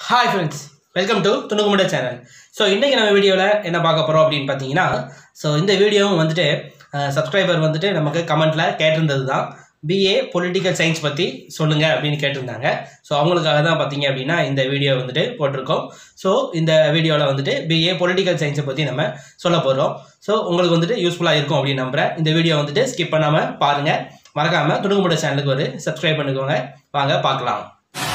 hi friends welcome to துணுக்குமுட channel so இன்றைக்கி நம்ம வீடியோவில் என்ன பார்க்க போகிறோம் அப்படின்னு பார்த்தீங்கன்னா ஸோ இந்த வீடியோவும் வந்துட்டு சப்ஸ்கிரைபர் வந்துட்டு நமக்கு கமெண்ட்டில் கேட்டிருந்தது தான் பிஏ பொலிட்டிக்கல் சயின்ஸ் பற்றி சொல்லுங்கள் அப்படின்னு கேட்டிருந்தாங்க ஸோ அவங்களுக்காக தான் பார்த்தீங்க அப்படின்னா இந்த வீடியோ வந்துட்டு போட்டிருக்கோம் ஸோ இந்த வீடியோவில் வந்துட்டு பிஏ பொலிட்டிக்கல் சயின்ஸை பற்றி நம்ம சொல்ல போகிறோம் ஸோ உங்களுக்கு வந்துட்டு யூஸ்ஃபுல்லாக இருக்கும் அப்படின்னு நம்புகிறேன் இந்த வீடியோ வந்துட்டு ஸ்கிப் பண்ணாமல் பாருங்கள் மறக்காமல் துணுக்குமுட சேனலுக்கு ஒரு சப்ஸ்கிரைப் பண்ணிக்கோங்க வாங்க பார்க்கலாம்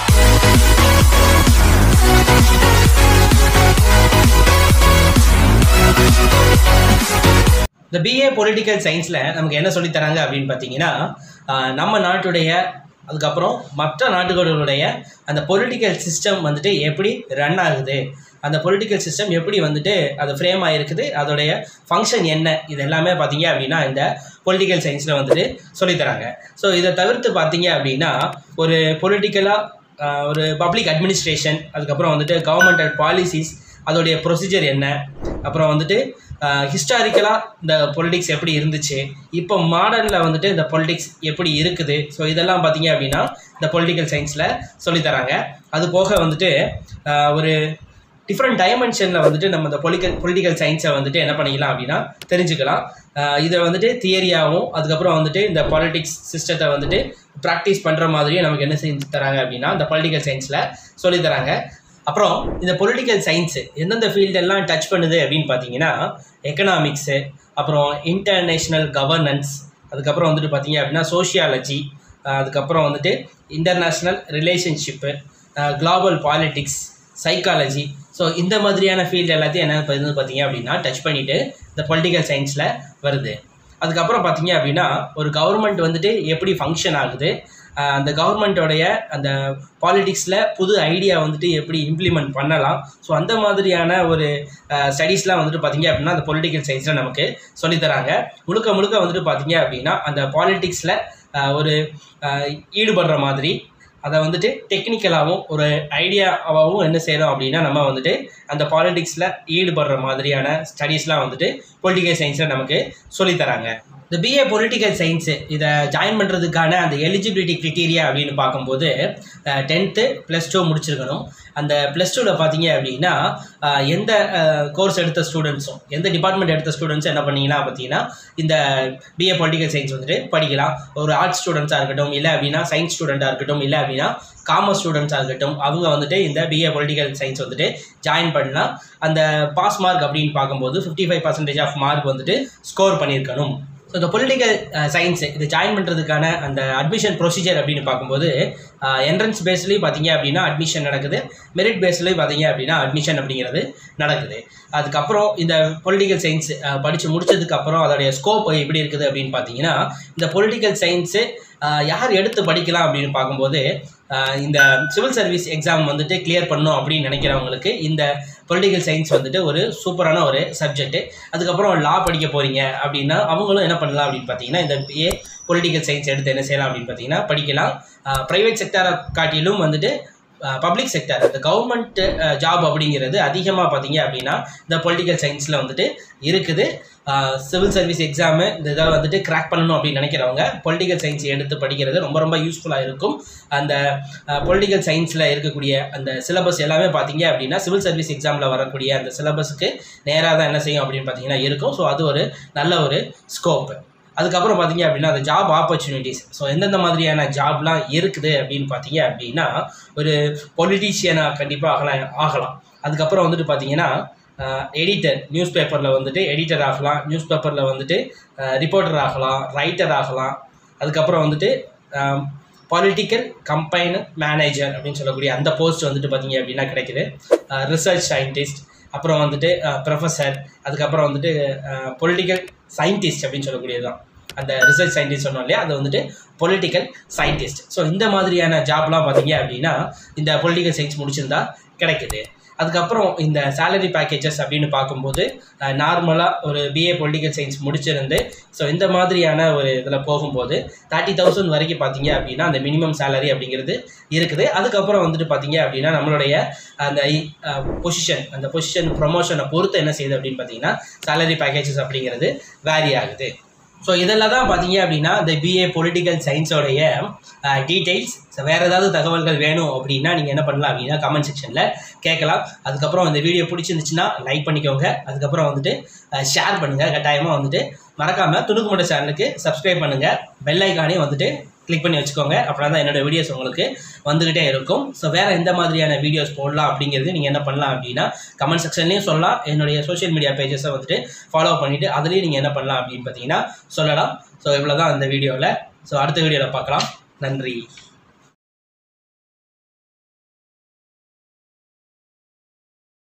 இந்த பிஏ பொலிட்டிக்கல் சயின்ஸில் நமக்கு என்ன சொல்லித் தராங்க அப்படின்னு பார்த்தீங்கன்னா ஆஹ், நம்ம நாட்டுடைய அதுக்கப்புறம் மற்ற நாடுகளுடைய அந்த பொலிட்டிக்கல் சிஸ்டம் வந்துட்டு எப்படி ரன் ஆகுது அந்த பொலிட்டிக்கல் சிஸ்டம் எப்படி வந்துட்டு அது ஃப்ரேம் ஆகிருக்குது அதோடைய ஃபங்க்ஷன் என்ன இது எல்லாமே பார்த்தீங்க அப்படின்னா இந்த பொலிட்டிக்கல் சயின்ஸில் வந்துட்டு சொல்லித் தராங்க ஸோ இதை தவிர்த்து பார்த்தீங்க அப்படின்னா ஒரு பொலிட்டிக்கலாக ஒரு பப்ளிக் அட்மினிஸ்ட்ரேஷன் அதுக்கப்புறம் வந்துட்டு கவர்மெண்டல் பாலிசிஸ் அதோடைய ப்ரொசீஜர் என்ன அப்புறம் வந்துட்டு ஹிஸ்டாரிக்கலாக இந்த பொலிட்டிக்ஸ் எப்படி இருந்துச்சு இப்போ மாடர்னில் வந்துட்டு இந்த பொலிட்டிக்ஸ் எப்படி இருக்குது ஸோ இதெல்லாம் பார்த்தீங்க அப்படின்னா இந்த பொலிட்டிக்கல் சயின்ஸில் சொல்லித்தராங்க அது போக வந்துட்டு ஆஹ், ஒரு டிஃப்ரெண்ட் டைமென்ஷனில் வந்துட்டு நம்ம இந்த பொலிக்கல் பொலிட்டிக்கல் சயின்ஸை வந்துட்டு என்ன பண்ணிக்கலாம் அப்படின்னா தெரிஞ்சுக்கலாம் ஆஹ், இதை வந்துட்டு தியரியாகவும் அதுக்கப்புறம் வந்துட்டு இந்த பாலிட்டிக்ஸ் சிஸ்டத்தை வந்துட்டு ப்ராக்டிஸ் பண்ணுற மாதிரியும் நமக்கு என்ன செஞ்சு தராங்க அப்படின்னா இந்த பொலிட்டிக்கல் சயின்ஸில் சொல்லித் தராங்க அப்புறம் இந்த பொலிட்டிக்கல் சயின்ஸு எந்தெந்த ஃபீல்டெல்லாம் டச் பண்ணுது அப்படின்னு பார்த்தீங்கன்னா எக்கனாமிக்ஸு அப்புறம் இன்டர்நேஷ்னல் கவர்னன்ஸ் அதுக்கப்புறம் வந்துட்டு பார்த்தீங்க அப்படின்னா சோஷியாலஜி அதுக்கப்புறம் வந்துட்டு international relationship global politics psychology so இந்த மாதிரியான ஃபீல்டு எல்லாத்தையும் என்ன வந்து பார்த்தீங்க அப்படின்னா டச் பண்ணிவிட்டு இந்த பொலிட்டிக்கல் சயின்ஸில் வருது அதுக்கப்புறம் பார்த்தீங்க அப்படின்னா ஒரு கவர்மெண்ட் வந்துட்டு எப்படி ஃபங்க்ஷன் ஆகுது ஆஹ் அந்த கவர்மெண்ட்டோடைய அந்த பாலிடிக்ஸில் புது ஐடியா வந்துட்டு எப்படி இம்ப்ளிமெண்ட் பண்ணலாம் ஸோ அந்த மாதிரியான ஒரு ஸ்டடீஸ்லாம் வந்துட்டு பார்த்தீங்க அப்படின்னா அந்த பொலிட்டிக்கல் சயின்ஸில் நமக்கு சொல்லித்தராங்க முழுக்க முழுக்க வந்துட்டு பார்த்தீங்க அப்படின்னா அந்த பாலிடிக்ஸில் ஒரு ஆஹ் ஈடுபடுற மாதிரி அதை வந்துட்டு டெக்னிக்கலாகவும் ஒரு ஐடியாவாகவும் என்ன செய்யணும் அப்படின்னா நம்ம வந்துட்டு அந்த பாலிடிக்ஸில் ஈடுபடுற மாதிரியான ஸ்டடீஸ்லாம் வந்துட்டு பொலிட்டிக்கல் சயின்ஸில் நமக்கு சொல்லித்தராங்க இந்த பிஏ பொலிட்டிக்கல் சயின்ஸு இதை ஜாயின் பண்ணுறதுக்கான அந்த எலிஜிபிலிட்டி க்ரிட்டீரியா அப்படின்னு பார்க்கும்போது டென்த்து ப்ளஸ் டூ முடிச்சிருக்கணும் அந்த ப்ளஸ் டூவில் பார்த்தீங்க அப்படின்னா அஹ், எந்த கோர்ஸ் எடுத்த ஸ்டூடெண்ட்ஸும் எந்த டிபார்ட்மெண்ட் எடுத்த ஸ்டூடெண்ட்ஸும் என்ன பண்ணீங்கன்னா பார்த்தீங்கன்னா இந்த பிஏ பொலிட்டிக்கல் சயின்ஸ் வந்துட்டு படிக்கலாம் ஒரு ஆர்ட்ஸ் ஸ்டூடெண்ட்ஸாக இருக்கட்டும் இல்லை அப்படின்னா சயின்ஸ் ஸ்டூடெண்ட்டாக இருக்கட்டும் இல்லை அப்படின்னா காமர்ஸ் ஸ்டூடெண்ட்ஸாக இருக்கட்டும் அவங்க வந்துட்டு இந்த பிஏ பொலிட்டிக்கல் சயின்ஸ் வந்துட்டு ஜாயின் பண்ணலாம் அந்த பாஸ் மார்க் அப்படின்னு பார்க்கும்போது fifty five percentage of mark வந்துட்டு ஸ்கோர் பண்ணியிருக்கணும் ஸோ இந்த பொலிட்டிக்கல் சயின்ஸ் இது ஜாயின் பண்ணுறதுக்கான அந்த அட்மிஷன் ப்ரொசீஜர் அப்படின்னு பார்க்கும்போது என்ட்ரன்ஸ் பேஸ்லேயும் பார்த்தீங்க அப்படின்னா அட்மிஷன் நடக்குது மெரிட் பேஸ்லேயும் பார்த்தீங்க அப்படின்னா அட்மிஷன் அப்படிங்கிறது நடக்குது அதுக்கப்புறம் இந்த பொலிட்டிக்கல் சயின்ஸ் படித்து முடிச்சதுக்கு அப்புறம் அதோடைய ஸ்கோப் எப்படி இருக்குது அப்படின்னு பார்த்தீங்கன்னா இந்த பொலிட்டிக்கல் சயின்ஸு யார் எடுத்து படிக்கலாம் அப்படின்னு பார்க்கும்போது ஆஹ் இந்த சிவில் சர்வீஸ் எக்ஸாம் வந்துட்டு கிளியர் பண்ணணும் அப்படின்னு நினைக்கிறவங்களுக்கு இந்த பொலிட்டிக்கல் சயின்ஸ் வந்துட்டு ஒரு சூப்பரான ஒரு சப்ஜெக்ட் அதுக்கப்புறம் லா படிக்க போகிறீங்க அப்படின்னா அவங்களும் என்ன பண்ணலாம் அப்படின்னு பார்த்தீங்கன்னா இந்த பிஏ பொலிட்டிக்கல் சயின்ஸ் எடுத்து என்ன செய்யலாம் அப்படின்னு பார்த்தீங்கன்னா படிக்கலாம் ப்ரைவேட் செக்டரை காட்டிலும் வந்துட்டு பப்ளிக் செக்டர் இந்த கவர்மெண்ட் ஜாப் அப்படிங்கிறது அதிகமாக பார்த்தீங்க அப்படின்னா இந்த பொலிட்டிக்கல் சயின்ஸில் வந்துட்டு இருக்குது சிவில் சர்வீஸ் எக்ஸாமு இந்த இதை வந்துட்டு கிராக் பண்ணணும் அப்படின்னு நினைக்கிறவங்க பொலிட்டிக்கல் சயின்ஸ் எடுத்து படிக்கிறது ரொம்ப ரொம்ப யூஸ்ஃபுல்லாக இருக்கும் அந்த பொலிட்டிக்கல் சயின்ஸில் இருக்கக்கூடிய அந்த சிலபஸ் எல்லாமே பார்த்தீங்க அப்படின்னா சிவில் சர்வீஸ் எக்ஸாமில் வரக்கூடிய அந்த சிலபஸுக்கு நேராக தான் என்ன செய்யும் அப்படின்னு பார்த்தீங்கன்னா இருக்கும் ஸோ அது ஒரு நல்ல ஒரு ஸ்கோப் அதுக்கப்புறம் பார்த்தீங்க அப்படின்னா அந்த ஜாப் ஆப்பர்ச்சுனிட்டிஸ் ஸோ எந்தெந்த மாதிரியான ஜாப்லாம் இருக்குது அப்படின்னு பார்த்தீங்க அப்படின்னா ஒரு பொலிட்டீஷியனாக கண்டிப்பாக ஆகலாம் ஆகலாம் அதுக்கப்புறம் வந்துட்டு பார்த்தீங்கன்னா எடிட்டர் நியூஸ் பேப்பரில் வந்துட்டு எடிட்டர் ஆகலாம் நியூஸ் பேப்பரில் வந்துட்டு ரிப்போர்ட்டர் ஆகலாம் ரைட்டர் ஆகலாம் அதுக்கப்புறம் வந்துட்டு பொலிட்டிக்கல் கம்பைன் மேனேஜர் அப்படின்னு சொல்லக்கூடிய அந்த போஸ்ட் வந்துட்டு பார்த்தீங்க அப்படின்னா கிடைக்குது ரிசர்ச் சயின்டிஸ்ட் அப்புறம் வந்துட்டு ப்ரொஃபஸர் அதுக்கப்புறம் வந்துட்டு பொலிட்டிக்கல் சயின்டிஸ்ட் அப்படின்னு சொல்லக்கூடியது தான் அந்த ரிசர்ச் சயின்டிஸ்ட் சொன்னோம் இல்லையா அது வந்துட்டு பொலிட்டிக்கல் சயின்டிஸ்ட் ஸோ இந்த மாதிரியான ஜாப்லாம் பார்த்தீங்க அப்படின்னா இந்த பொலிட்டிக்கல் சயின்ஸ் முடிச்சிருந்தா கிடைக்குது அதுக்கப்புறம் இந்த சேலரி பேக்கேஜஸ் அப்படின்னு பார்க்கும்போது நார்மலாக ஒரு பிஏ பொலிட்டிக்கல் சயின்ஸ் முடிச்சிருந்து ஸோ இந்த மாதிரியான ஒரு இதில் போகும்போது தேர்ட்டி தௌசண்ட் வரைக்கும் பார்த்தீங்க அப்படின்னா அந்த மினிமம் சேலரி அப்படிங்கிறது இருக்குது அதுக்கப்புறம் வந்துட்டு பார்த்தீங்க அப்படின்னா நம்மளுடைய அந்த பொசிஷன் அந்த பொசிஷன் ப்ரொமோஷனை பொறுத்து என்ன செய்யுது அப்படின்னு பார்த்தீங்கன்னா சேலரி பேக்கேஜஸ் அப்படிங்கிறது வேரி ஆகுது ஸோ இதெல்லாம் தான் பார்த்தீங்க அப்படின்னா இந்த பிஏ பொலிட்டிக்கல் சயின்ஸோடைய டீட்டெயில்ஸ் ஸோ வேறு ஏதாவது தகவல்கள் வேணும் அப்படின்னா நீங்கள் என்ன பண்ணலாம் அப்படின்னா கமெண்ட் செக்ஷனில் கேட்கலாம் அதுக்கப்புறம் இந்த வீடியோ பிடிச்சிருந்துச்சுன்னா லைக் பண்ணிக்கோங்க அதுக்கப்புறம் வந்துட்டு ஷேர் பண்ணுங்கள் கட்டாயமாக வந்துட்டு மறக்காமல் துணுக்குமட்ட சேனலுக்கு சப்ஸ்கிரைப் பண்ணுங்கள் பெல் ஐக்கானே வந்துட்டு கிளிக் பண்ணி வச்சுக்கோங்க அப்படின்னா தான் என்னோட வீடியோஸ் உங்களுக்கு வந்துக்கிட்டே இருக்கும் ஸோ வேறு எந்த மாதிரியான வீடியோஸ் போடலாம் அப்படிங்கிறது நீங்கள் என்ன பண்ணலாம் அப்படின்னா கமெண்ட் செக்ஷன்லேயும் சொல்லலாம் என்னுடைய சோஷியல் மீடியா பேஜஸை வந்துட்டு ஃபாலோ பண்ணிவிட்டு அதுலேயும் நீங்கள் என்ன பண்ணலாம் அப்படின்னு பார்த்தீங்கன்னா சொல்லலாம் ஸோ இவ்வளோ தான் இந்த வீடியோவில் ஸோ அடுத்த வீடியோவில் பார்க்கலாம் நன்றி